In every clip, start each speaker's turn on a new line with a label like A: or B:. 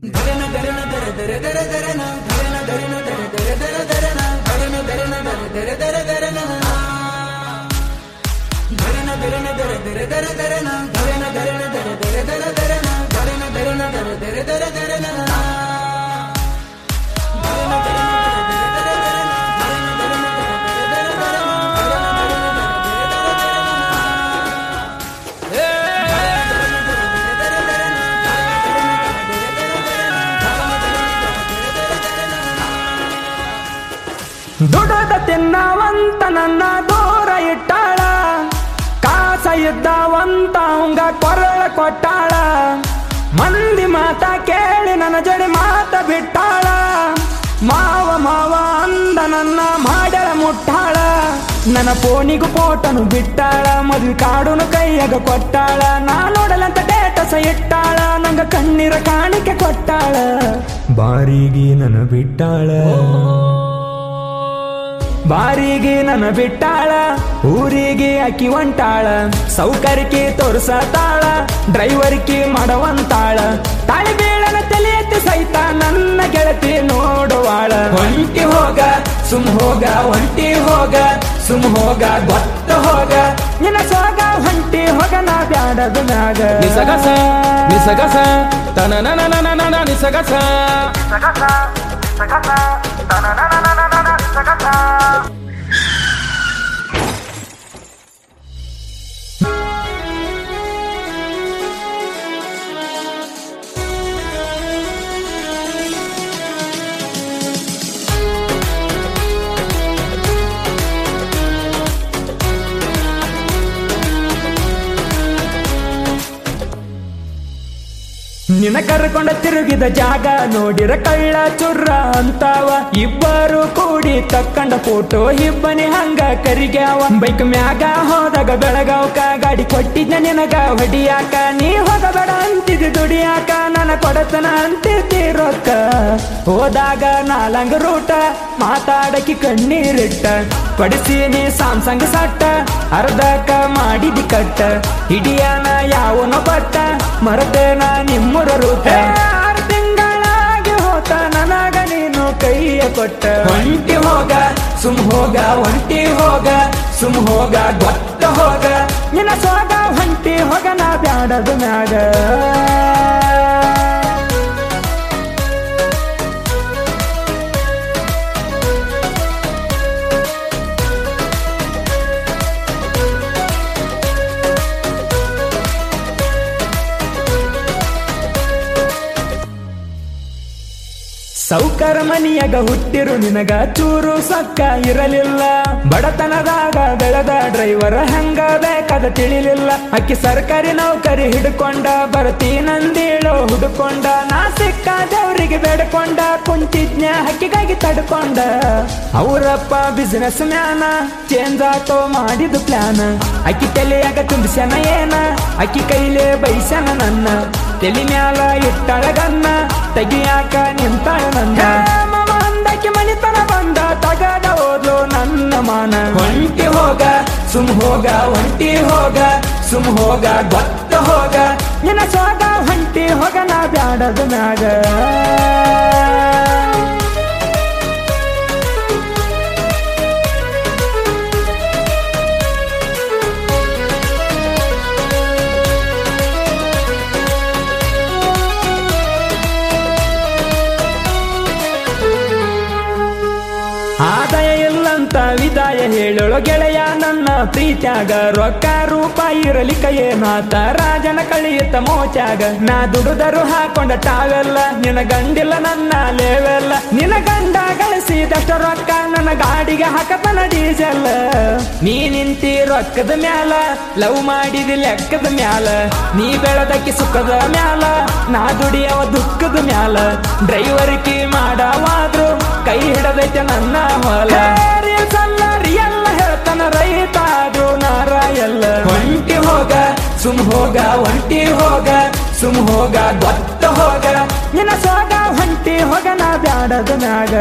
A: ದುಡದ ತಿನ್ನವಂತ ನನ್ನ ದೂರ ಇಟ್ಟಾಳ ಕಾಸ ಇದ್ದವಂತ ಅವಂಗ ಕೊರಳ ಕೊಟ್ಟಾಳ ಮಂದಿ ಮಾತ ಕೇಳಿ ನನ್ನ ಜಡಿ ಮಾತ ಬಿಟ್ಟಾಳ ಮಾವ ಮಾವ ಅಂದ ನನ್ನ ಮಾಡ್ಯಾಳ ಮುಟ್ಟಾಳ ನನ್ನ ಫೋನಿಗೂ ಫೋಟನು ಬಿಟ್ಟಾಳ ಮದ್ವಿ ಕಾಡುನು ಕೈಯಾಗ ಕೊಟ್ಟಾಳ ನಾ ನೋಡಲಂತ ಡೇಟಸ ಇಟ್ಟಾಳ ನಂಗ ಕಣ್ಣೀರ ಕಾಣಿಕೆ ಕೊಟ್ಟಾಳ ಬಾರಿಗೆ ನನ್ನ ಬಿಟ್ಟಾಳ ಬಾರಿಗೆ ನನ್ನ ಬಿಟ್ಟಾಳ ಊರಿಗೆ ಅಕ್ಕಿ ಒಂಟಾಳ ಸೌಕರ್ಯಕ್ಕೆ ತೋರ್ಸತಾಳ ಡ್ರೈವರ್ಕಿ ಮಾಡವಂತಾಳ ತಾಳಿ ಬೀಳನ ತಲೆ ಎತ್ತಿ ಸಹಿತ ನನ್ನ ಗೆಳತಿ ನೋಡುವಾಳ ಒಂಟಿ ಹೋಗ ಸುಮ್ ಹೋಗ ಒಂಟಿ ಹೋಗ ಸುಮ್ ಹೋಗ ಗೊತ್ತ ಹೋಗ ನಿನ್ನ ಸೋಗ ಹೊಂಟಿ ಹೋಗ ನಾ ಬ್ಯಾಡದ ಮ್ಯಾಗ
B: ನಿಸಗಸ ನಿಸಗಸ ತನನನನನನ ನಿಸಗಸ
A: ನಿನ್ನ ಕರ್ಕೊಂಡ ತಿರುಗಿದ ಜಾಗ ನೋಡಿರ ಕಳ್ಳ ಚುರ್ರ ಅಂತಾವ ಇಬ್ಬರು ಕೂಡಿ ತಕ್ಕಂಡ ಫೋಟೋ ಇಬ್ಬನಿ ಹಂಗ ಕರಿಗ್ಯಾವ ಬೈಕ್ ಮ್ಯಾಗ ಹೋದಾಗ ಬೆಳಗಾವ್ಕ ಗಾಡಿ ಕೊಟ್ಟಿದ್ನ ನಿನಗ ಹೊಡಿಯಾಕ ನೀ ಹೋಗಬೇಡ ಅಂತಿದ್ದಿ ದುಡಿಯಾಕ ನನ್ನ ಕೊಡತನ ಅಂತಿದ್ದಿ ರೊಕ್ಕ ಹೋದಾಗ ನಾಲಂಗ ರೂಟ ಮಾತಾಡಕಿ ಕಣ್ಣೀರಿಟ್ಟ ಪಡಿಸೀನಿ ಸಾಮ್ಸಂಗ್ ಸಟ್ಟ ಅರ್ಧಕ ಮಾಡಿದಿ ಕಟ್ಟ ಹಿಡಿಯಾನ ಯಾವನ ಬಟ್ಟ ಮರತೇನ ನಿಮ್ಮರ ರೂಟ ಆರು ತಿಂಗಳಾಗಿ ಹೋತ ನನಗ ನೀನು ಕೈಯ ಕೊಟ್ಟ ಒಂಟಿ ಹೋಗ ಸುಮ್ ಹೋಗ ಒಂಟಿ ಹೋಗ ಸುಮ್ ಹೋಗ ಗೊತ್ತ ಹೋಗ ನಿನ್ನ ಸೋಗ ಹೊಂಟಿ ಹೋಗ ನಾ ಬ್ಯಾಡದ ಮ್ಯಾಗ ಸೌಕರ ಮನಿಯಾಗ ಹುಟ್ಟಿರು ನಿನಗ ಚೂರು ಸಕ್ಕ ಇರಲಿಲ್ಲ ಬಡತನದಾಗ ಬೆಳೆದ ಡ್ರೈವರ್ ಹಂಗ ಬೇಕಾದ ತಿಳಿಲಿಲ್ಲ ಅಕ್ಕಿ ಸರ್ಕಾರಿ ನೌಕರಿ ಹಿಡ್ಕೊಂಡ ಬರ್ತೀನಂದೇಳೋ ಹುಡುಕೊಂಡ ನಾ ಸಿಕ್ಕ ದೇವ್ರಿಗೆ ಬೇಡ್ಕೊಂಡ ಕುಂತಿದ್ನ್ಯ ಹಕ್ಕಿಗಾಗಿ ತಡ್ಕೊಂಡ ಅವರಪ್ಪ ಬಿಸಿನೆಸ್ ಮ್ಯಾನ ಚೇಂಜ್ ಆತೋ ಮಾಡಿದ ಪ್ಲಾನ್ ಅಕ್ಕಿ ತಲೆಯಾಗ ತುಂಬಿಸ್ಯಾನ ಏನ ಅಕ್ಕಿ ಕೈಲೇ ಬೈಸ್ಯಾನ ನನ್ನ ತಲಿ ಮ್ಯಾಲ ಇಟ್ಟಾಳ ಗನ್ನ ತೆಗಿಯಾಕ ನಿಂತಾಳ ನನ್ನ ಮಾಮ ಅಂದಕ್ಕೆ ಮನಿತನ ಬಂದ ತಗದ ಹೋದ್ಲು ನನ್ನ ಮಾನ ಒಂಟಿ ಹೋಗ ಸುಮ್ ಹೋಗ ಒಂಟಿ ಹೋಗ ಸುಮ್ ಹೋಗ ಗೊತ್ತ ಹೋಗ ನಿನ್ನ ಸೋಗ ಹೊಂಟಿ ಹೋಗ ನಾ ಬ್ಯಾಡದ ಮ್ಯಾಗ ಆದಾಯ ಇಲ್ಲಂತ ವಿದಾಯ ಹೇಳೋಳು ಗೆಳೆಯ ನನ್ನ ಪ್ರೀತ್ಯಾಗ ರೊಕ್ಕ ರೂಪ ಇರಲಿಕ್ಕ ಏನಾತ ರಾಜನ ಕಳಿಯುತ್ತ ಮೋಚಾಗ ನಾ ದುಡಿದರು ಹಾಕೊಂಡ ಟಾವೆಲ್ಲ ನಿನ ಗಂಡಿಲ್ಲ ನನ್ನ ಲೇವೆಲ್ಲ ನಿನ ಗಂಡ ಗಳಿಸಿದಷ್ಟ ರೊಕ್ಕ ನನ್ನ ಗಾಡಿಗೆ ಹಾಕತನ ಡೀಸೆಲ್ ನೀ ನಿಂತಿ ರೊಕ್ಕದ ಮ್ಯಾಲ ಲವ್ ಮಾಡಿದಿ ಲೆಕ್ಕದ ಮ್ಯಾಲ ನೀ ಬೆಳೆದಕ್ಕೆ ಸುಖದ ಮ್ಯಾಲ ನಾ ದುಡಿಯವ ದುಃಖದ ಮ್ಯಾಲ ಡ್ರೈವರ್ಕಿ ಮಾಡವಾದ್ರು ಕೈ ಹಿಡದೈತೆ ನನ್ನ ಹೊಲ ಸಲ್ಲ ರಿಯಲ್ಲ ಹೇಳ್ತಾನ ರೈತ ಆದ್ರೂ ನಾರ ಎಲ್ಲ ಒಂಟಿ ಹೋಗ ಸುಮ್ ಹೋಗ ಒಂಟಿ ಹೋಗ ಸುಮ್ ಹೋಗ ಗೊತ್ತ ಹೋಗ ನಿನ್ನ ಸೋಗ ಹೊಂಟಿ ಹೋಗ ನಾ ಬ್ಯಾಡದ ಮ್ಯಾಗ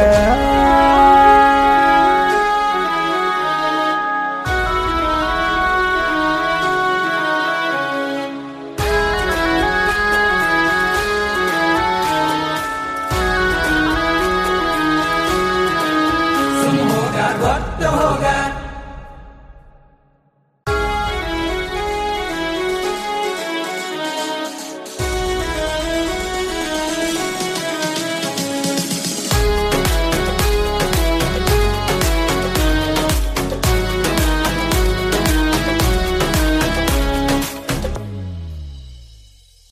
A: ಗೊತ್ತು ಹೋಗ